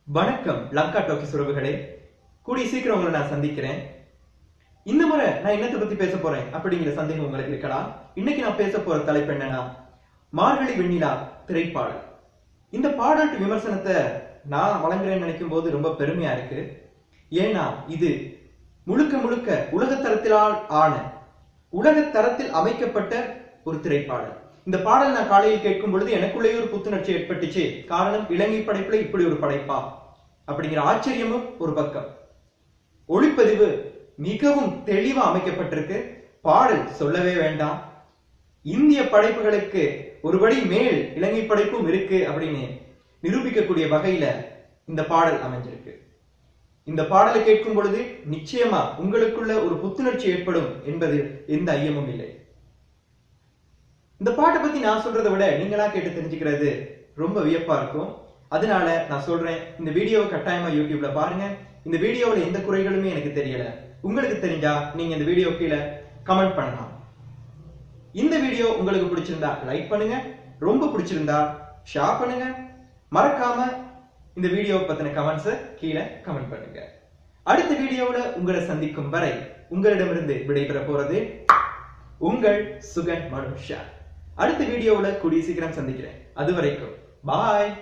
வணக்கம் லங்கா டாக்கிஸ் உறவுகளே கூடிய சீக்கிரம் உங்களை நான் சந்திக்கிறேன் இந்த முறை நான் என்னத்தை பத்தி பேச போறேன் அப்படிங்கிற சந்தேகம் உங்களுக்கு இருக்கலாம் இன்னைக்கு நான் பேச போற தலைப்பு என்னன்னா மார்கழி வெண்ணிலா திரைப்பாடல் இந்த பாராட்டு விமர்சனத்தை நான் வழங்குறேன்னு நினைக்கும் போது ரொம்ப பெருமையா இருக்கு ஏன்னா இது முழுக்க முழுக்க உலக தரத்திலால் ஆன உலக தரத்தில் அமைக்கப்பட்ட ஒரு திரைப்பாடல் இந்த பாடல் நான் காலையில் கேட்கும் பொழுது எனக்குள்ளேயே ஒரு புத்துணர்ச்சி ஏற்பட்டுச்சு காரணம் இலங்கை படைப்புல இப்படி ஒரு படைப்பா அப்படிங்கிற ஆச்சரியமும் ஒரு பக்கம் ஒளிப்பதிவு மிகவும் தெளிவா அமைக்கப்பட்டிருக்கு பாடல் சொல்லவே வேண்டாம் இந்திய படைப்புகளுக்கு ஒருபடி மேல் இலங்கை படைப்பும் இருக்கு அப்படின்னு நிரூபிக்கக்கூடிய வகையில இந்த பாடல் அமைஞ்சிருக்கு இந்த பாடலை கேட்கும் பொழுது நிச்சயமா உங்களுக்குள்ள ஒரு புத்துணர்ச்சி ஏற்படும் என்பது எந்த ஐயமும் இல்லை இந்த பாட்டை பத்தி நான் சொல்றதை விட நீங்களா கேட்டு தெரிஞ்சுக்கிறது ரொம்ப வியப்பா இருக்கும் அதனால நான் சொல்றேன் இந்த வீடியோவை கட்டாயமா யூடியூப்ல பாருங்க இந்த வீடியோவில் எந்த குறைகளுமே எனக்கு தெரியல உங்களுக்கு தெரிஞ்சா நீங்க இந்த வீடியோ கீழே கமெண்ட் பண்ணலாம் இந்த வீடியோ உங்களுக்கு பிடிச்சிருந்தா லைக் பண்ணுங்க ரொம்ப பிடிச்சிருந்தா ஷேர் பண்ணுங்க மறக்காம இந்த வீடியோ பத்தின கமெண்ட்ஸை கீழே கமெண்ட் பண்ணுங்க அடுத்த வீடியோவுல உங்களை சந்திக்கும் வரை உங்களிடமிருந்து விடைபெற போறது உங்கள் சுகன் மனுஷா அடுத்த வீடியோவுல கூடிய சீக்கிரம் சந்திக்கிறேன் அது வரைக்கும் பாய்